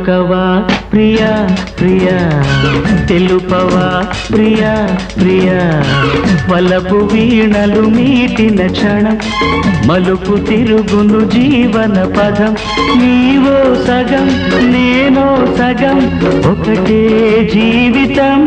పలుకవా ప్రియా ప్రియా తెలుపవా ప్రియా ప్రియా వలపు వీణలు మీటిన క్షణం మలుపు తిరుగును జీవన పదం నీవో సగం నేనో సగం ఒకటే జీవితం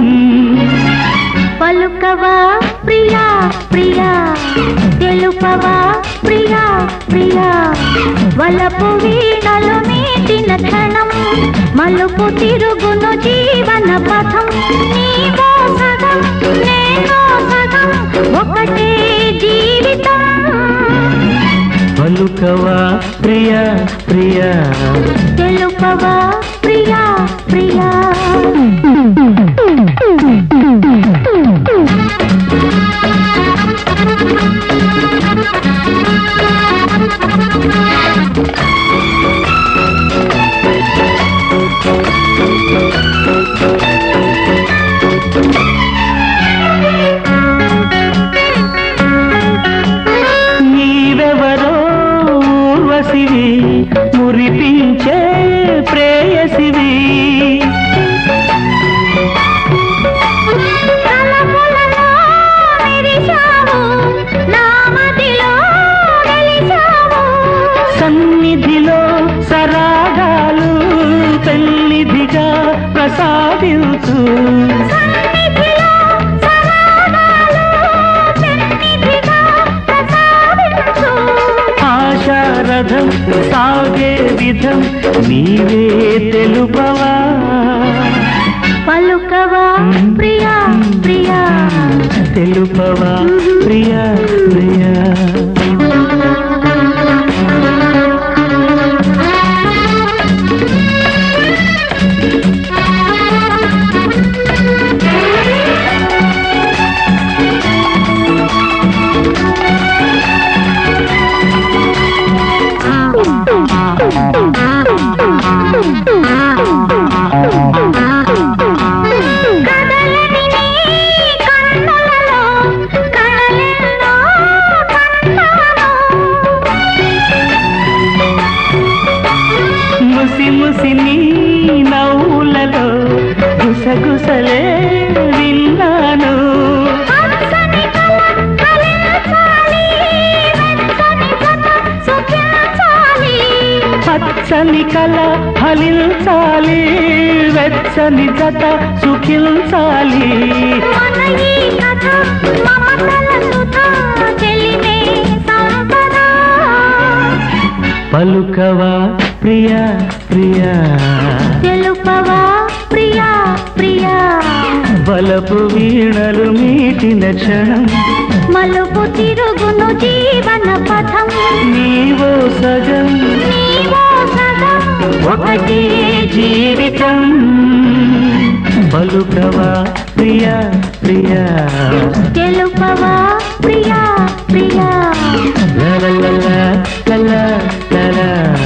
పలుకవా ప్రియా ప్రియా తెలుపవా ప్రియా ప్రియా వలపు వీణలు మీటిన క్షణం మలుపు తిరుగును జీవన పథం నీవో సగం నేనో సగం ఒకటే జీవితం పలుకవా ప్రియా ప్రియా తెలుపవా ప్రియా ప్రియా నీవెవరో ఊర్వశివి మురిపించే ప్రేయసివి తలపులలో మెరిశావు, నా మదిలో వెలిశావు. సన్నిధిలో సరాగాలు పెన్నిధిగా ప్రసాదించు సన్నిధిలో సరాగాలు పెన్నిధిగా ప్రసాదించు. ఆశారథం సాగే విధం నీవే తెలుపవా పలుకవా ప్రియా ప్రియా తెలుపవా ప్రియా ప్రియా కదలని నీ కన్నులలో కడలెన్నో కన్నాను. ముసి ముసి నీ నవ్వులలో గుసగుసలే విన్నాను పచ్చని కల కలించాలి, వెచ్చని జత సుఖించాలి. పచ్చని కల ఫలించాలి వెచ్చని జత సుఖించాలి మన ఈ కథ మమతల సుధ చెలిమే సంపద. పలుకవా ప్రియా ప్రియా తెలుపవా ప్రియా ప్రియా బలపు వీణలు మీటిన క్షణం మలుపు తిరుగును జీవన పథం నీవో సగం నీవో సగం ఒకటి జీవితం పలుకవా ప్రియా ప్రియా తెలుపవా ప్రియా ప్రియా ల ల ల ల ల ల ల ల.